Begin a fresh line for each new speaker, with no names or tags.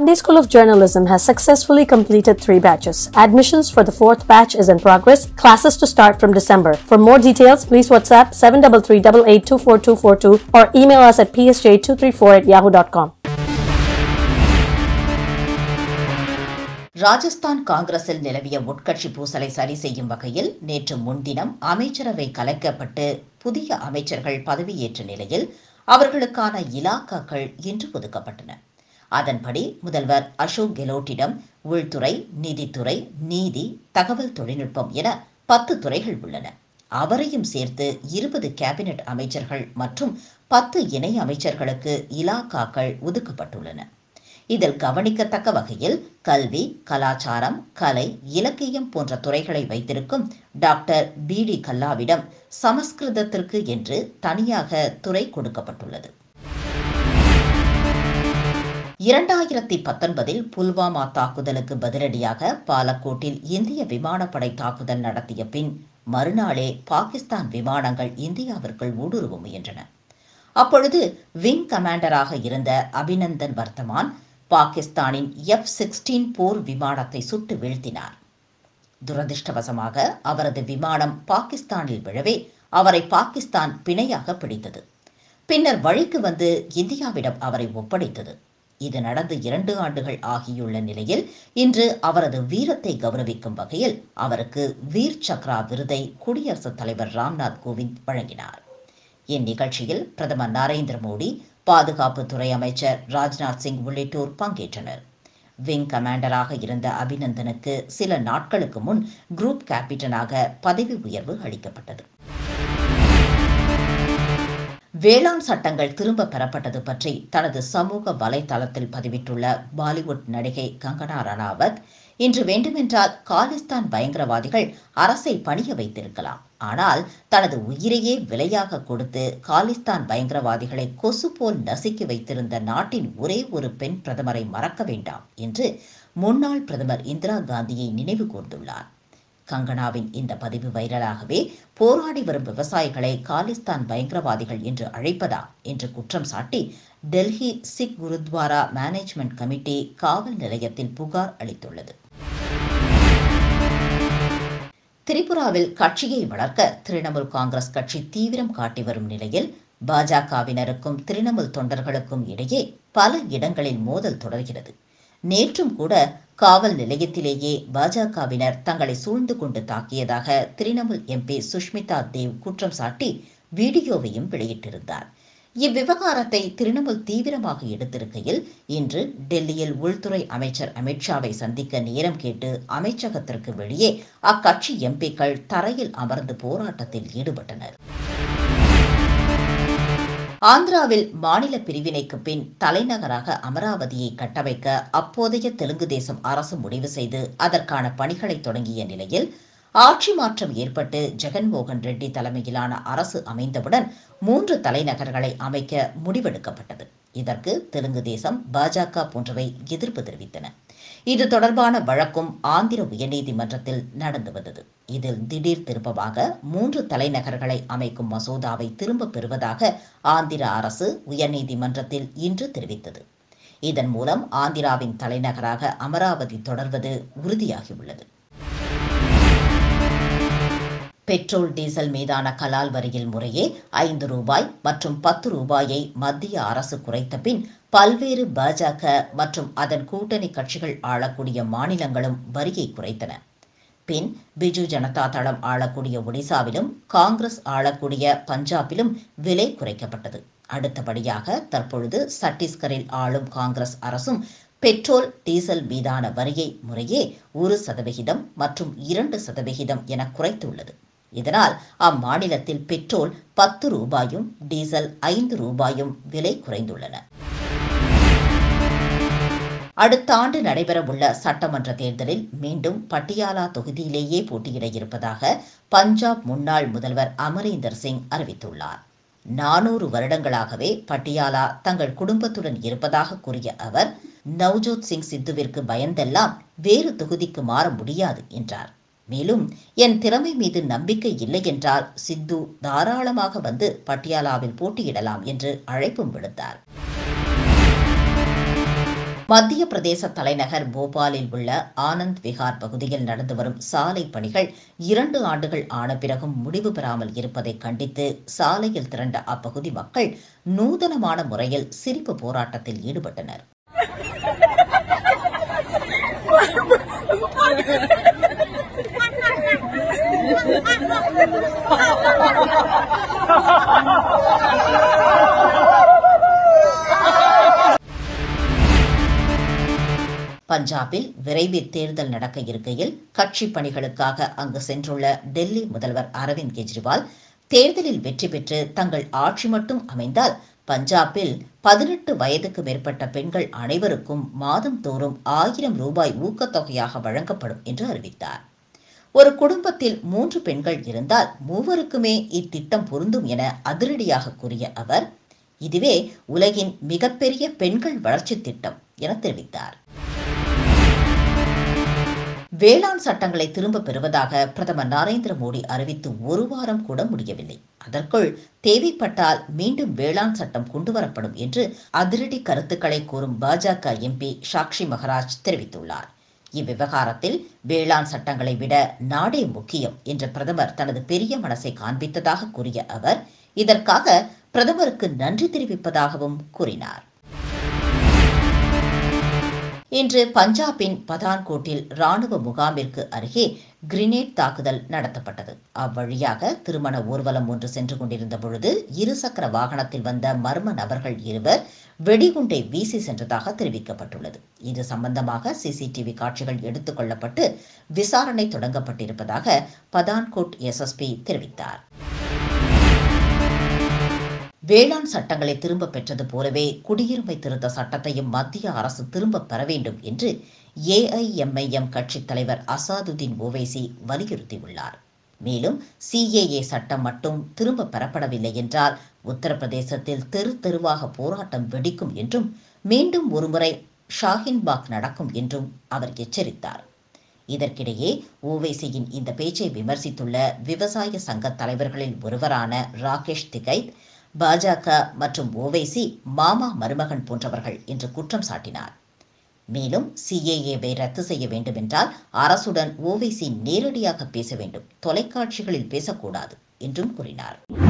Bombay School of Journalism has successfully completed three batches. Admissions for the fourth batch is in progress. Classes to start from December. For more details, please WhatsApp 733 or email us at psj234 at yahoo.com.
Rajasthan காங்கிரஸில் நிலவிய உட்கட்சி பூசலை சரி செய்யும் வகையில் நேற்று முன்தினம் அமைச்சரவை கலைக்கப்பட்டு புதிய அமைச்சர்கள் பதவியேற்ற நிலையில் அவர்களுக்கான இலாக்காக்கள் இன்று ஒதுக்கப்பட்டன அதன்படி முதல்வர் அசோக் கெலோட்டிடம் உள்துறை நிதித்துறை நீதி தகவல் தொழில்நுட்பம் என பத்து துறைகள் உள்ளன அவரையும் சேர்த்து இருபது கேபினெட் அமைச்சர்கள் மற்றும் பத்து இணை அமைச்சர்களுக்கு இலாக்காக்கள் ஒதுக்கப்பட்டுள்ளன இதில் கவனிக்கத்தக்க வகையில் கல்வி கலாச்சாரம் கலை இலக்கியம் போன்ற துறைகளை வைத்திருக்கும் டாக்டர் பி டி கல்லாவிடம் சமஸ்கிருதத்திற்கு என்று தனியாக துறை கொடுக்கப்பட்டுள்ளது இரண்டாயிரத்தி பத்தொன்பதில் புல்வாமா தாக்குதலுக்கு பதிலடியாக பாலக்கோட்டில் இந்திய விமானப்படை தாக்குதல் நடத்திய பின் மறுநாளே பாகிஸ்தான் விமானங்கள் இந்தியாவிற்குள் ஊடுருவ முயன்றன அப்பொழுது விங் கமாண்டராக இருந்த அபிநந்தன் வர்த்தமான் பாகிஸ்தானின் எஃப் சிக்ஸ்டீன் போர் விமானத்தை சுட்டு வீழ்த்தினார் துரதிருஷ்டவசமாக அவரது விமானம் பாகிஸ்தானில் விழவே அவரை பாகிஸ்தான் பிணையாக பிடித்தது பின்னர் வழிக்கு வந்து இந்தியாவிடம் அவரை ஒப்படைத்தது இது நடந்து இரண்டு ஆண்டுகள் ஆகியுள்ள நிலையில் இன்று அவரது வீரத்தை கௌரவிக்கும் வகையில் அவருக்கு வீர் சக்ரா விருதை குடியரசுத் தலைவர் ராம்நாத் கோவிந்த் வழங்கினார் இந்நிகழ்ச்சியில் பிரதமர் நரேந்திர மோடி பாதுகாப்புத்துறை அமைச்சர் ராஜ்நாத் சிங் உள்ளிட்டோர் பங்கேற்றனர் விங் கமாண்டராக இருந்த அபிநந்தனுக்கு சில நாட்களுக்கு முன் குரூப் கேப்டனாக பதவி உயர்வு அளிக்கப்பட்டது வேளாண் சட்டங்கள் திரும்ப பெறப்பட்டது பற்றி தனது சமூக வலைதளத்தில் பதிவிட்டுள்ள பாலிவுட் நடிகை கங்கனா ரணாவத் இன்று வேண்டுமென்றால் காலிஸ்தான் பயங்கரவாதிகள் அரசை பணிய வைத்திருக்கலாம் ஆனால் தனது உயிரையே விலையாக கொடுத்து காலிஸ்தான் பயங்கரவாதிகளை கொசு போல் நசுக்கி வைத்திருந்த நாட்டின் ஒரே ஒரு பெண் பிரதமரை மறக்க வேண்டாம் என்று முன்னாள் பிரதமர் இந்திரா காந்தியை நினைவு கூர்ந்துள்ளார் கங்கனாவின் இந்த பதிவு வைரலாகவே போராடி வரும் விவசாயிகளை காலிஸ்தான் பயங்கரவாதிகள் என்று அழைப்பதா என்று குற்றம் சாட்டி டெல்லி சிக் குருத்வாரா மேனேஜ்மெண்ட் கமிட்டி காவல் நிலையத்தில் புகார் அளித்துள்ளது திரிபுராவில் கட்சியை வளர்க்க திரிணாமுல் காங்கிரஸ் கட்சி தீவிரம் காட்டி வரும் நிலையில் பாஜகவினருக்கும் திரிணாமுல் தொண்டர்களுக்கும் இடையே பல இடங்களில் மோதல் தொடர்கிறது நேற்றும் கூட காவல் நிலையத்திலேயே பாஜகவினர் தங்களை சூழ்ந்து கொண்டு தாக்கியதாக திரிணாமுல் எம்பி சுஷ்மிதா தேவ் குற்றம் சாட்டி வீடியோவையும் வெளியிட்டிருந்தார் இவ்விவகாரத்தை திரிணாமுல் தீவிரமாக எடுத்திருக்கையில் இன்று டெல்லியில் உள்துறை அமைச்சர் அமித்ஷாவை சந்திக்க நேரம் கேட்டு அமைச்சகத்திற்கு வெளியே அக்கட்சி எம்பிக்கள் தரையில் அமர்ந்து போராட்டத்தில் ஈடுபட்டனர் ஆந்திராவில் மாநில பிரிவினைக்கு பின் தலைநகராக அமராவதியை கட்டமைக்க அப்போதைய தெலுங்கு தேசம் அரசு முடிவு செய்து அதற்கான பணிகளை தொடங்கிய நிலையில் ஆட்சி மாற்றம் ஏற்பட்டு ஜெகன்மோகன் ரெட்டி தலைமையிலான அரசு அமைந்தவுடன் மூன்று தலைநகர்களை அமைக்க முடிவெடுக்கப்பட்டது இதற்கு தெலுங்கு தேசம் பாஜக போன்றவை எதிர்ப்பு தெரிவித்தன இது தொடர்பான வழக்கும் ஆந்திர உயர்நீதிமன்றத்தில் நடந்து வந்தது இதில் திடீர் திருப்பமாக மூன்று தலைநகர்களை அமைக்கும் மசோதாவை திரும்பப் பெறுவதாக ஆந்திர அரசு உயர்நீதிமன்றத்தில் இன்று தெரிவித்தது இதன் மூலம் ஆந்திராவின் தலைநகராக அமராவதி தொடர்வது உறுதியாகியுள்ளது பெட்ரோல் டீசல் மீதான கலால் வரியில் முறையே ஐந்து ரூபாய் மற்றும் பத்து ரூபாயை மத்திய அரசு குறைத்த பின் பல்வேறு பாஜக மற்றும் அதன் கூட்டணி கட்சிகள் ஆளக்கூடிய மாநிலங்களும் வரியை குறைத்தன பின் பிஜு ஜனதா தளம் ஆளக்கூடிய ஒடிசாவிலும் காங்கிரஸ் ஆளக்கூடிய பஞ்சாபிலும் விலை குறைக்கப்பட்டது அடுத்தபடியாக தற்பொழுது சத்தீஸ்கரில் ஆளும் காங்கிரஸ் அரசும் பெட்ரோல் டீசல் மீதான வரியை முறையே ஒரு சதவிகிதம் மற்றும் இரண்டு சதவிகிதம் என குறைத்துள்ளது இதனால் அம்மாநிலத்தில் பெட்ரோல் பத்து ரூபாயும் டீசல் ஐந்து ரூபாயும் விலை குறைந்துள்ளன அடுத்த ஆண்டு நடைபெறவுள்ள சட்டமன்ற தேர்தலில் மீண்டும் பட்டியாலா தொகுதியிலேயே போட்டியிட இருப்பதாக பஞ்சாப் முன்னாள் முதல்வர் அமரீந்தர் சிங் அறிவித்துள்ளார் நானூறு வருடங்களாகவே பட்டியாலா தங்கள் குடும்பத்துடன் இருப்பதாக கூறிய அவர் நவ்ஜோத் சிங் சித்துவிற்கு பயந்தெல்லாம் வேறு தொகுதிக்கு மாற முடியாது என்றார் மேலும் என் திறமை மீது நம்பிக்கை இல்லை என்றால் சித்து தாராளமாக வந்து பட்டியாலாவில் போட்டியிடலாம் என்று அழைப்பும் விடுத்தார் மத்திய பிரதேச தலைநகர் போபாலில் உள்ள ஆனந்த் விஹார் பகுதியில் நடந்து வரும் சாலை பணிகள் இரண்டு ஆண்டுகள் ஆன பிறகும் முடிவு பெறாமல் இருப்பதை கண்டித்து சாலையில் திரண்ட அப்பகுதி மக்கள் நூதனமான முறையில் சிரிப்பு போராட்டத்தில் ஈடுபட்டனர் பஞ்சாபில் விரைவில் தேர்தல் நடக்க இருக்கையில் கட்சி பணிகளுக்காக அங்கு சென்றுள்ள டெல்லி முதல்வர் அரவிந்த் கெஜ்ரிவால் தேர்தலில் வெற்றி பெற்று தங்கள் ஆட்சி மட்டும் அமைந்தால் பஞ்சாபில் பதினெட்டு வயதுக்கு மேற்பட்ட பெண்கள் அனைவருக்கும் மாதம் தோறும் ஆயிரம் ரூபாய் ஊக்கத்தொகையாக வழங்கப்படும் என்று அறிவித்தார் ஒரு குடும்பத்தில் மூன்று பெண்கள் இருந்தால் மூவருக்குமே இத்திட்டம் பொருந்தும் என அதிரடியாக கூறிய அவர் இதுவே உலகின் மிகப்பெரிய பெண்கள் வளர்ச்சி திட்டம் என தெரிவித்தார் வேளாண் சட்டங்களை திரும்ப பெறுவதாக பிரதமர் நரேந்திர மோடி அறிவித்து ஒரு வாரம் கூட முடியவில்லை அதற்குள் தேவைப்பட்டால் மீண்டும் வேளாண் சட்டம் கொண்டுவரப்படும் என்று அதிரடி கருத்துக்களை கூறும் பாஜக எம்பி சாக்ஷி மகராஜ் தெரிவித்துள்ளார் இவ்விவகாரத்தில் வேளாண் சட்டங்களை விட நாடே முக்கியம் என்ற பிரதமர் தனது பெரிய மனசை காண்பித்ததாக கூறிய அவர் இதற்காக பிரதமருக்கு நன்றி தெரிவிப்பதாகவும் கூறினார் இன்று பஞ்சாபின் பதான்கோட்டில் ராணுவ முகாமிற்கு அருகே கிரினேட் தாக்குதல் நடத்தப்பட்டது அவ்வழியாக திருமண ஊர்வலம் ஒன்று சென்று கொண்டிருந்த பொழுது இருசக்கர வாகனத்தில் வந்த மர்ம நபர்கள் இருவர் வெடிகுண்டை வீசி சென்றதாக தெரிவிக்கப்பட்டுள்ளது இது சம்பந்தமாக சிசிடிவி காட்சிகள் எடுத்துக் கொள்ளப்பட்டு விசாரணை தொடங்கப்பட்டிருப்பதாக பதான்கோட் எஸ்எஸ்பி தெரிவித்தார் வேளாண் சட்டங்களை திரும்ப பெற்றது போலவே குடியுரிமை திருத்த சட்டத்தையும் மத்திய அரசு திரும்ப பெற வேண்டும் என்று ஏஐஎம்ஐஎம் கட்சித் தலைவர் அசாதுதீன் ஓவைசி வலியுறுத்தியுள்ளார் மேலும் சிஏஏ சட்டம் மட்டும் திரும்ப பெறப்படவில்லை என்றால் உத்தரப்பிரதேசத்தில் தெரு தெருவாக போராட்டம் வெடிக்கும் என்றும் மீண்டும் ஒருமுறை ஷாஹின்பாக் நடக்கும் என்றும் அவர் எச்சரித்தார் இதற்கிடையே ஓவைசியின் இந்த பேச்சை விமர்சித்துள்ள விவசாய சங்க தலைவர்களில் ஒருவரான ராகேஷ் திகைத் பாஜக மற்றும் ஓவைசி மாமா மருமகன் போன்றவர்கள் என்று குற்றம் சாட்டினார் மேலும் சிஏஏவை ரத்து செய்ய வேண்டுமென்றால் அரசுடன் ஓவைசி நேரடியாக பேச வேண்டும் தொலைக்காட்சிகளில் பேசக்கூடாது என்றும் கூறினார்